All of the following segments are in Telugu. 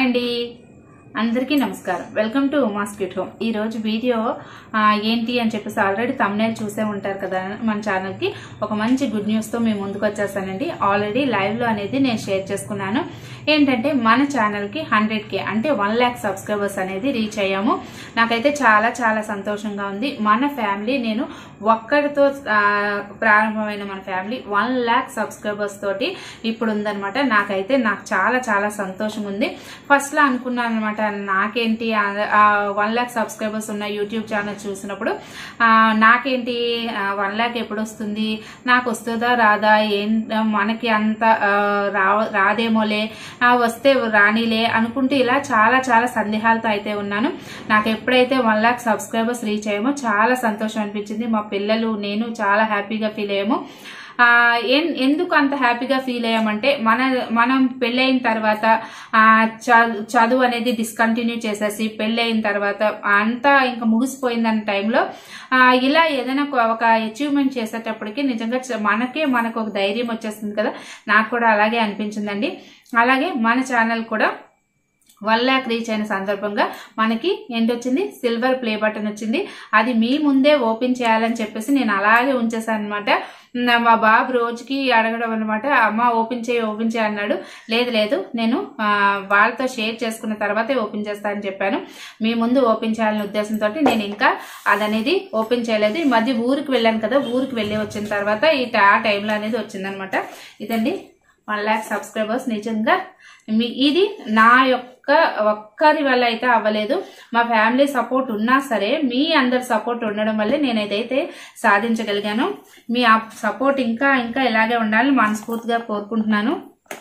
అండి అందరికీ నమస్కారం welcome to Uma's cute home ఈ రోజు వీడియో ఆ, ఏంటి అని చెప్పేసి ఆల్రెడీ తమ్నేల్ చూసే ఉంటారు కదా మన ఛానల్కి ఒక మంచి గుడ్ న్యూస్తో మేము ముందుకు వచ్చేసానండి ఆల్రెడీ లైవ్లో అనేది నేను షేర్ చేసుకున్నాను ఏంటంటే మన ఛానల్కి హండ్రెడ్ కే అంటే వన్ ల్యాక్ సబ్స్క్రైబర్స్ అనేది రీచ్ అయ్యాము నాకైతే చాలా చాలా సంతోషంగా ఉంది మన ఫ్యామిలీ నేను ఒక్కడితో ఆ, ప్రారంభమైన మన ఫ్యామిలీ వన్ ల్యాక్ సబ్స్క్రైబర్స్ తోటి ఇప్పుడు ఉందనమాట నాకైతే నాకు చాలా చాలా సంతోషం ఉంది ఫస్ట్ లో అనుకున్నాను అనమాట నాకేంటి వన్ ల్యాక్ సబ్స్క్రైబర్స్ ఉన్న యూట్యూబ్ ఛానల్ చూసినప్పుడు ఆ, నాకేంటి వన్ ల్యాక్ ఎప్పుడు వస్తుంది నాకు వస్తుందా రాదా ఏం మనకి అంత ఆ, రా- రాదేమోలే ఆ, వస్తే రానిలే అనుకుంటూ ఇలా చాలా చాలా సందేహాలతో అయితే ఉన్నాను నాకు ఎప్పుడైతే వన్ ల్యాక్ సబ్స్క్రైబర్స్ రీచ్ అయ్యామో చాలా సంతోషం అనిపించింది మా పిల్లలు నేను చాలా హ్యాపీగా ఫీల్ అయ్యాము ఆ, ఎన్- ఎందుకు అంత హ్యాపీగా ఫీల్ అయ్యామంటే మన మనం పెళ్ళైన తర్వాత ఆ, చ- చదువు అనేది డిస్కంటిన్యూ చేసేసి పెళ్ళైన తర్వాత అంతా ఇంకా ముగిసిపోయిందన్న టైంలో ఆ, ఇలా ఏదైనా ఒక- ఒక అచీవ్మెంట్ చేసేటప్పటికి నిజంగా చ- మనకే మనకు ఒక ధైర్యం వచ్చేస్తుంది కదా నాకు కూడా అలాగే అనిపించిందండి అలాగే మన ఛానల్ కూడా వన్ ల్యాక్ రీచ్ అయిన సందర్భంగా మనకి ఏంటి వచ్చింది సిల్వర్ ప్లే బటన్ వచ్చింది అది మీ ముందే ఓపెన్ చేయాలని చెప్పేసి నేను అలాగే ఉంచేసాను అనమాట మా బాబు రోజుకి అడగడం అనమాట అమ్మ ఓపెన్ చేయి ఓపెన్ చేయి అన్నాడు లేదు లేదు నేను ఆ, వాళ్ళతో షేర్ చేసుకున్న తర్వాతే ఓపెన్ చేస్తానని చెప్పాను మీ ముందు ఓపెన్ చేయాలనే ఉద్దేశంతో నేను ఇంకా అదనేది ఓపెన్ చేయలేదు ఈ మధ్య ఊరికి వెళ్ళాను కదా ఊరికి వెళ్ళి వచ్చిన తర్వాత ఈ ఆ టైంలో అనేది వచ్చిందనమాట ఇదండి వన్ ల్యాక్ సబ్స్క్రైబర్స్ నిజంగా మీ ఇది నా యొక్క ఒక్కరి వల్ల అయితే అవ్వలేదు మా ఫ్యామిలీ సపోర్ట్ ఉన్నా సరే మీ అందరి సపోర్ట్ ఉండడం వల్లే నేను ఏదైతే సాధించగలిగాను మీ ఆ సపోర్ట్ ఇంకా ఇంకా ఇలాగే ఉండాలని మనస్ఫూర్తిగా కోరుకుంటున్నాను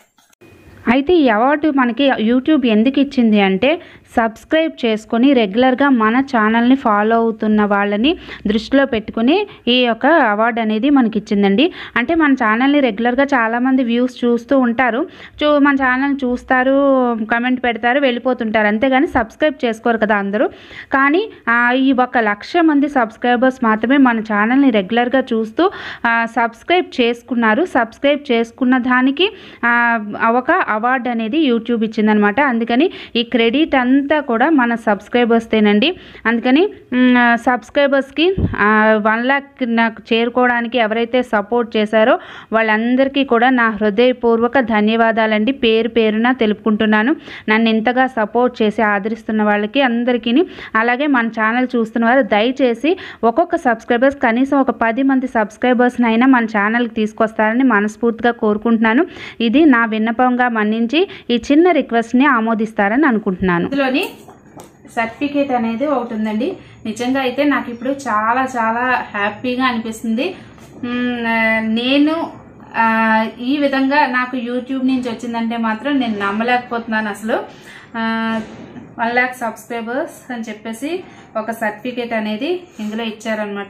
అయితే ఈ అవార్డు మనకి యూట్యూబ్ ఎందుకు ఇచ్చింది అంటే సబ్స్క్రైబ్ చేసుకొని రెగ్యులర్గా మన ఛానల్ని ఫాలో అవుతున్న వాళ్ళని దృష్టిలో పెట్టుకుని ఈ యొక్క అవార్డు అనేది మనకి ఇచ్చిందండి అంటే మన ఛానల్ని రెగ్యులర్గా చాలామంది వ్యూస్ చూస్తూ ఉంటారు చూ మన ఛానల్ చూస్తారు కమెంట్ పెడతారు వెళ్ళిపోతుంటారు అంతేగాని సబ్స్క్రైబ్ చేసుకోరు కదా అందరూ కానీ ఆ, ఈ ఒక లక్ష మంది సబ్స్క్రైబర్స్ మాత్రమే మన ఛానల్ని రెగ్యులర్గా చూస్తూ ఆ, సబ్స్క్రైబ్ చేసుకున్నారు సబ్స్క్రైబ్ చేసుకున్న దానికి ఆ, ఒక అవార్డు అనేది యూట్యూబ్ ఇచ్చిందనమాట అందుకని ఈ క్రెడిట్ అంతా కూడా మన సబ్స్క్రైబర్స్తేనండి అందుకని మ్, సబ్స్క్రైబర్స్కి వన్ ల్యాక్ నాకు చేరుకోవడానికి ఎవరైతే సపోర్ట్ చేశారో వాళ్ళందరికీ కూడా నా హృదయపూర్వక ధన్యవాదాలండి పేరు పేరున తెలుపుకుంటున్నాను నన్ను ఇంతగా సపోర్ట్ చేసి ఆదరిస్తున్న వాళ్ళకి అందరికీ అలాగే మన ఛానల్ చూస్తున్న వారు దయచేసి ఒక్కొక్క సబ్స్క్రైబర్స్ కనీసం ఒక పది మంది సబ్స్క్రైబర్స్ని అయినా మన ఛానల్కి తీసుకొస్తారని మనస్ఫూర్తిగా కోరుకుంటున్నాను ఇది నా విన్నపంగా మన్నించి ఈ చిన్న రిక్వెస్ట్ని ఆమోదిస్తారని అనుకుంటున్నాను ఇందులోని సర్టిఫికేట్ అనేది ఒకటి ఉందండి నిజంగా అయితే నాకు ఇప్పుడు చాలా చాలా హ్యాపీగా అనిపిస్తుంది మ్, ఆ, నేను ఆ, ఈ విధంగా నాకు యూట్యూబ్ నుంచి వచ్చిందంటే మాత్రం నేను నమ్మలేకపోతున్నాను అసలు వన్ ల్యాక్ సబ్స్క్రైబర్స్ అని చెప్పేసి ఒక సర్టిఫికేట్ అనేది ఇందులో ఇచ్చారనమాట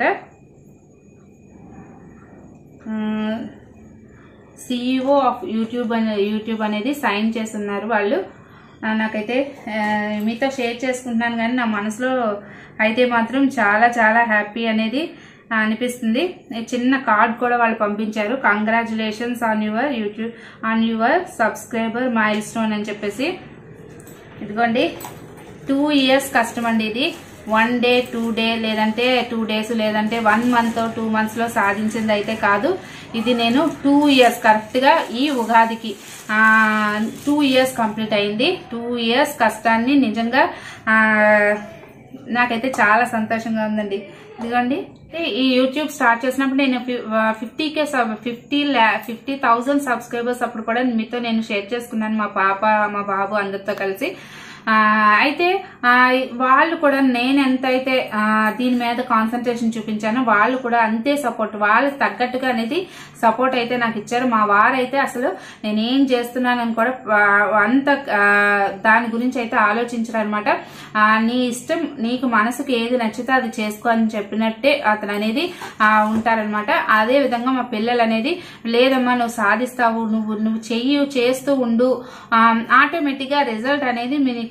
సిఇఓ ఆఫ్ యూట్యూబ్ అనే యూట్యూబ్ అనేది సైన్ చేస్తున్నారు వాళ్ళు ఆ, నాకైతే ఆ, మీతో షేర్ చేసుకుంటున్నాను కానీ నా మనసులో అయితే మాత్రం చాలా చాలా హ్యాపీ అనేది అనిపిస్తుంది ఈ చిన్న కార్డ్ కూడా వాళ్ళు పంపించారు congratulations on your YouTube on your subscriber milestone అని చెప్పేసి ఇదిగోండి టూ ఇయర్స్ కష్టం అండి ఇది వన్ డే టూ డే లేదంటే టూ డేస్ లేదంటే వన్ మంత్ టూ మంత్స్ లో సాధించింది అయితే కాదు ఇది నేను టూ ఇయర్స్ కరెక్ట్ గా ఈ ఉగాదికి టూ ఇయర్స్ కంప్లీట్ అయింది టూ ఇయర్స్ కష్టాన్ని నిజంగా ఆ, నాకైతే చాలా సంతోషంగా ఉందండి ఇదిగోండి ఈ యూట్యూబ్ స్టార్ట్ చేసినప్పుడు నేను ఫిఫ్టీ కే ఫిఫ్టీ ల్యా ఫిఫ్టీ థౌజండ్ సబ్స్క్రైబర్స్ అప్పుడు కూడా మీతో నేను షేర్ చేసుకున్నాను మా పాప మా బాబు అందరితో కలిసి ఆ, అయితే ఆ, వాళ్ళు కూడా నేను ఎంతైతే ఆ, దీని మీద కాన్సన్ట్రేషన్ చూపించానో వాళ్ళు కూడా అంతే సపోర్ట్ వాళ్ళకి తగ్గట్టుగా అనేది సపోర్ట్ అయితే నాకు ఇచ్చారు మా వారైతే అసలు నేనేం చేస్తున్నానని కూడా ఆ, అంత ఆ, దాని గురించి అయితే ఆలోచించరు అనమాట నీ ఇష్టం నీకు మనసుకు ఏది నచ్చితే అది చేసుకో అని చెప్పినట్టే అతను అనేది ఆ, ఉంటారనమాట అదే విధంగా మా పిల్లలు అనేది లేదమ్మా నువ్వు సాధిస్తావు నువ్వు నువ్వు చెయ్యి చేస్తూ ఉండు ఆటోమేటిక్ గా రిజల్ట్ అనేది మీ నీకు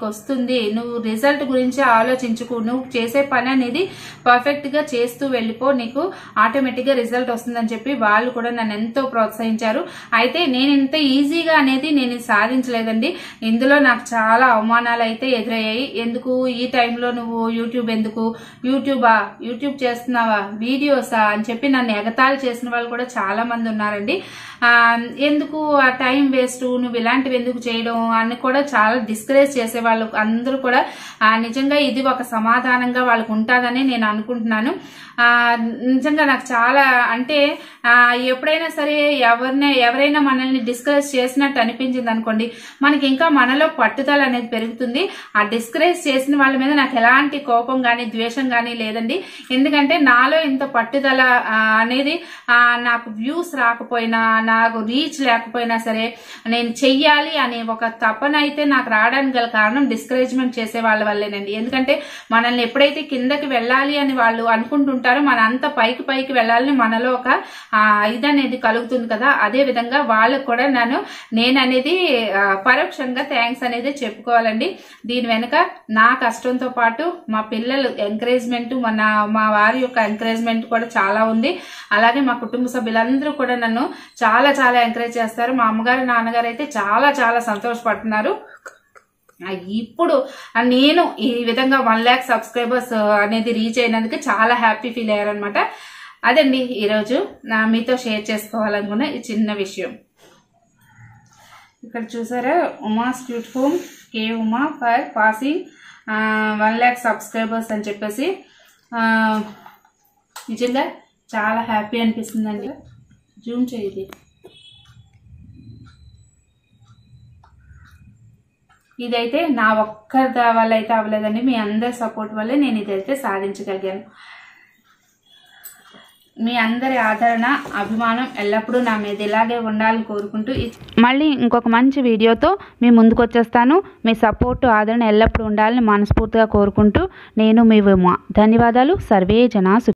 వస్తుంది నువ్వు రిజల్ట్ గురించి ఆలోచించుకు నువ్వు చేసే పని అనేది పర్ఫెక్ట్ గా చేస్తూ వెళ్ళిపో నీకు ఆటోమేటిక్ గా రిజల్ట్ వస్తుందని చెప్పి వాళ్ళు కూడా నన్ను ఎంతో ప్రోత్సహించారు అయితే నేను ఇంత ఈజీగా అనేది నేను ఇది సాధించలేదండి ఇందులో నాకు చాలా అవమానాలు అయితే ఎదురయ్యాయి ఎందుకు ఈ టైంలో నువ్వు యూట్యూబ్ ఎందుకు యూట్యూబా యూట్యూబ్ చేస్తున్నావా వీడియోసా అని చెప్పి నన్ను ఎగతాళి చేసిన వాళ్ళు కూడా చాలా మంది ఉన్నారండి ఆ, ఎందుకు ఆ టైం వేస్ట్ నువ్వు ఇలాంటివి ఎందుకు చేయడం అని కూడా చాలా డిస్కరేజ్ చేసే వాళ్ళు అందరూ కూడా ఆ, నిజంగా ఇది ఒక సమాధానంగా వాళ్ళకు ఉంటుందని నేను అనుకుంటున్నాను ఆ, నిజంగా నాకు చాలా అంటే ఆ, ఎప్పుడైనా సరే ఎవరినే ఎవరైనా మనల్ని డిస్కరేజ్ చేసినట్టు అనిపించింది అనుకోండి మనకి ఇంకా మనలో పట్టుదల అనేది పెరుగుతుంది ఆ డిస్కరేజ్ చేసిన వాళ్ళ మీద నాకు ఎలాంటి కోపం కానీ ద్వేషం కానీ లేదండి ఎందుకంటే నాలో ఇంత పట్టుదల ఆ, అనేది ఆ, నాకు వ్యూస్ రాకపోయినా నాకు రీచ్ లేకపోయినా సరే నేను చెయ్యాలి అనే ఒక తపన అయితే నాకు రావడానికి గల కారణం డిస్కరేజ్మెంట్ చేసే వాళ్ళ వల్లేనండి ఎందుకంటే మనల్ని ఎప్పుడైతే కిందకి వెళ్ళాలి అని వాళ్ళు అనుకుంటుంటారో మన అంత పైకి పైకి వెళ్ళాలని మనలో ఒక ఆ, ఇది అనేది కలుగుతుంది కదా అదే విధంగా వాళ్ళకు కూడా నేను నేను అనేది ఆ, పరోక్షంగా థ్యాంక్స్ అనేది చెప్పుకోవాలండి దీని వెనుక నా కష్టంతో పాటు మా పిల్లలు ఎంకరేజ్మెంట్ మన మా వారి యొక్క ఎంకరేజ్మెంట్ కూడా చాలా ఉంది అలాగే మా కుటుంబ సభ్యులందరూ కూడా నన్ను చాలా చాలా ఎంకరేజ్ చేస్తారు మా అమ్మగారు నాన్నగారు అయితే చాలా చాలా సంతోషపడుతున్నారు ఆ, ఇప్పుడు ఆ, నేను ఈ విధంగా వన్ ల్యాక్ సబ్స్క్రైబర్స్ అనేది రీచ్ అయినందుకు చాలా హ్యాపీ ఫీల్ అయ్యారనమాట అదండి ఈరోజు నా మీతో షేర్ చేసుకోవాలనుకున్న ఈ చిన్న విషయం ఇక్కడ చూసారా ఉమా స్క్యూట్ హోమ్ కే Uma for passing one lakh subscribers అని చెప్పేసి ఆ, నిజంగా చాలా హ్యాపీ అనిపిస్తుందండి జూమ్ చేయండి ఇదైతే నా ఒక్కరి వల్ల అయితే అవ్వలేదండి మీ అందరి సపోర్ట్ వల్లే నేను ఇదైతే సాధించగలిగాను మీ అందరి ఆదరణ అభిమానం ఎల్లప్పుడూ నా మీద ఇలాగే ఉండాలని కోరుకుంటూ ఈ మళ్ళీ ఇంకొక మంచి వీడియోతో మీ ముందుకు వచ్చేస్తాను మీ సపోర్టు ఆదరణ ఎల్లప్పుడూ ఉండాలని మనస్ఫూర్తిగా కోరుకుంటూ నేను మీ ఉమా ధన్యవాదాలు సర్వే జనా